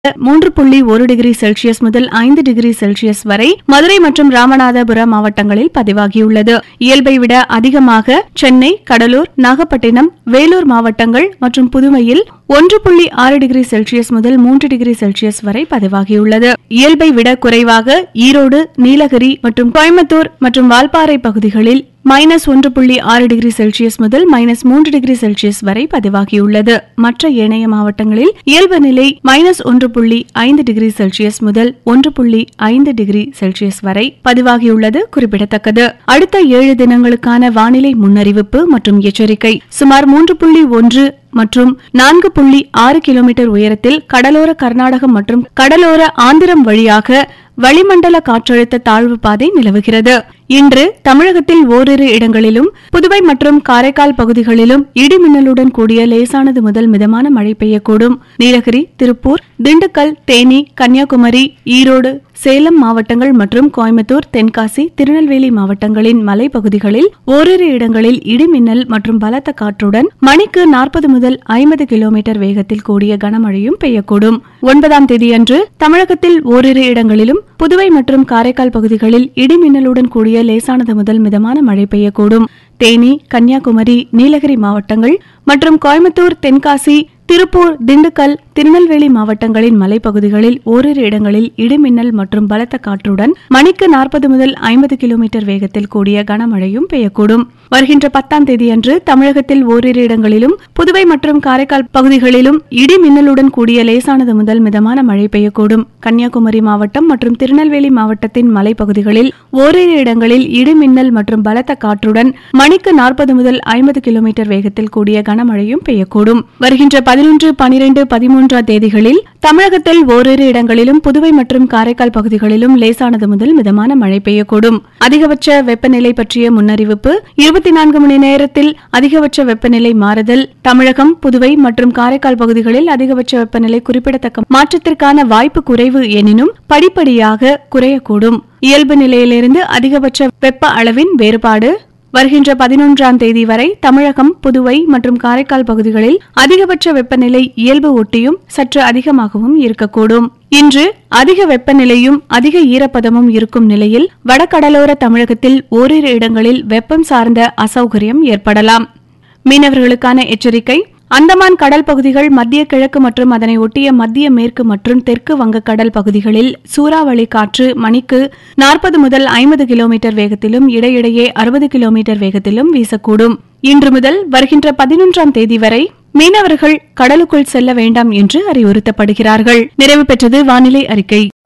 மூன்று புள்ளி ஒரு டிகிரி செல்சியஸ் முதல் ஐந்து டிகிரி செல்சியஸ் வரை மதுரை மற்றும் ராமநாதபுரம் மாவட்டங்களில் பதிவாகியுள்ளது இயல்பை விட அதிகமாக சென்னை கடலூர் நாகப்பட்டினம் வேலூர் மாவட்டங்கள் மற்றும் புதுவையில் ஒன்று புள்ளி ஆறு டிகிரி செல்சியஸ் முதல் மூன்று டிகிரி செல்சியஸ் வரை பதிவாகியுள்ளது இயல்பை விட குறைவாக ஈரோடு நீலகிரி மற்றும் கோயம்புத்தூர் மற்றும் வால்பாறை பகுதிகளில் மைனஸ் ஒன்று புள்ளி ஆறு டிகிரி செல்சியஸ் முதல் மைனஸ் மூன்று டிகிரி செல்சியஸ் வரை பதிவாகியுள்ளது மற்ற ஏனைய மாவட்டங்களில் இயல்பு நிலை மைனஸ் ஒன்று புள்ளி ஐந்து டிகிரி செல்சியஸ் முதல் ஒன்று புள்ளி ஐந்து டிகிரி செல்சியஸ் வரை பதிவாகியுள்ளது குறிப்பிடத்தக்கது அடுத்த ஏழு தினங்களுக்கான வானிலை முன்னறிவிப்பு மற்றும் எச்சரிக்கை சுமார் மூன்று புள்ளி ஒன்று மற்றும் நான்கு புள்ளி ஆறு கிலோமீட்டர் உயரத்தில் கடலோர கர்நாடகம் மற்றும் கடலோர ஆந்திரம் வழியாக வளிமண்டல காற்றழுத்த தாழ்வு பாதை நிலவுகிறது இன்று தமிழகத்தில் ஓரிரு இடங்களிலும் புதுவை மற்றும் காரைக்கால் பகுதிகளிலும் இடி மின்னலுடன் கூடிய லேசானது முதல் மிதமான மழை பெய்யக்கூடும் நீலகிரி திருப்பூர் திண்டுக்கல் தேனி கன்னியாகுமரி ஈரோடு சேலம் மாவட்டங்கள் மற்றும் கோயம்புத்தூர் தென்காசி திருநெல்வேலி மாவட்டங்களின் மலைப்பகுதிகளில் ஓரிரு இடங்களில் இடி மின்னல் மற்றும் பலத்த காற்றுடன் மணிக்கு நாற்பது முதல் ஐம்பது கிலோமீட்டர் வேகத்தில் கூடிய கனமழையும் பெய்யக்கூடும் ஒன்பதாம் தேதியன்று தமிழகத்தில் ஓரிரு இடங்களிலும் புதுவை மற்றும் காரைக்கால் பகுதிகளில் இடி மின்னலுடன் கூடிய லேசானது முதல் மிதமான மழை பெய்யக்கூடும் தேனி கன்னியாகுமரி நீலகிரி மாவட்டங்கள் மற்றும் கோயம்புத்தூர் தென்காசி திருப்பூர் திண்டுக்கல் திருநெல்வேலி மாவட்டங்களின் மலைப்பகுதிகளில் ஓரிரு இடங்களில் இடிமின்னல் மற்றும் பலத்த காற்றுடன் மணிக்கு நாற்பது முதல் ஐம்பது கிலோமீட்டர் வேகத்தில் கூடிய கனமழையும் பெய்யக்கூடும் வருகின்ற பத்தாம் தேதியன்று தமிழகத்தில் ஓரிரு இடங்களிலும் புதுவை மற்றும் காரைக்கால் பகுதிகளிலும் இடி மின்னலுடன் கூடிய லேசானது முதல் மிதமான மழை பெய்யக்கூடும் கன்னியாகுமரி மாவட்டம் மற்றும் திருநெல்வேலி மாவட்டத்தின் மலைப்பகுதிகளில் ஓரிரு இடங்களில் இடி மின்னல் மற்றும் பலத்த காற்றுடன் மணிக்கு நாற்பது முதல் ஐம்பது கிலோமீட்டர் வேகத்தில் கூடிய கனமழையும் பெய்யக்கூடும் வருகின்ற பதினொன்று பனிரெண்டு பதிமூன்றாம் தேதிகளில் தமிழகத்தில் ஓரிரு இடங்களிலும் புதுவை மற்றும் காரைக்கால் பகுதிகளிலும் லேசானது முதல் மிதமான மழை பெய்யக்கூடும் அதிகபட்ச வெப்பநிலை பற்றிய முன்னறிவிப்பு இருபத்தி நான்கு மணி நேரத்தில் அதிகபட்ச வெப்பநிலை மாறுதல் தமிழகம் புதுவை மற்றும் காரைக்கால் பகுதிகளில் அதிகபட்ச வெப்பநிலை குறிப்பிடத்தக்க மாற்றத்திற்கான வாய்ப்பு குறைவு எனினும் படிப்படியாக குறையக்கூடும் இயல்பு நிலையிலிருந்து அதிகபட்ச வெப்ப அளவின் வேறுபாடு வருகின்ற பதினொன்றாம் தேதி வரை தமிழகம் புதுவை மற்றும் காரைக்கால் பகுதிகளில் அதிகபட்ச வெப்பநிலை இயல்பு ஒட்டியும் சற்று அதிகமாகவும் இருக்கக்கூடும் இன்று அதிக வெப்பநிலையும் அதிக ஈரப்பதமும் இருக்கும் நிலையில் வடகடலோர தமிழகத்தில் ஓரிரு இடங்களில் வெப்பம் சார்ந்த அசௌகரியம் ஏற்படலாம் மீனவர்களுக்கான எச்சரிக்கை அந்தமான் கடல் பகுதிகள் மத்திய கிழக்கு மற்றும் அதனை ஒட்டிய மத்திய மேற்கு மற்றும் தெற்கு வங்கக்கடல் பகுதிகளில் சூறாவளி காற்று மணிக்கு நாற்பது முதல் ஐம்பது கிலோமீட்டர் வேகத்திலும் இடையிடையே அறுபது கிலோமீட்டர் வேகத்திலும் வீசக்கூடும் இன்று முதல் வருகின்ற பதினொன்றாம் தேதி வரை மீனவர்கள் கடலுக்குள் செல்ல வேண்டாம் என்று அறிவுறுத்தப்படுகிறார்கள் நிறைவு பெற்றது வானிலை அறிக்கை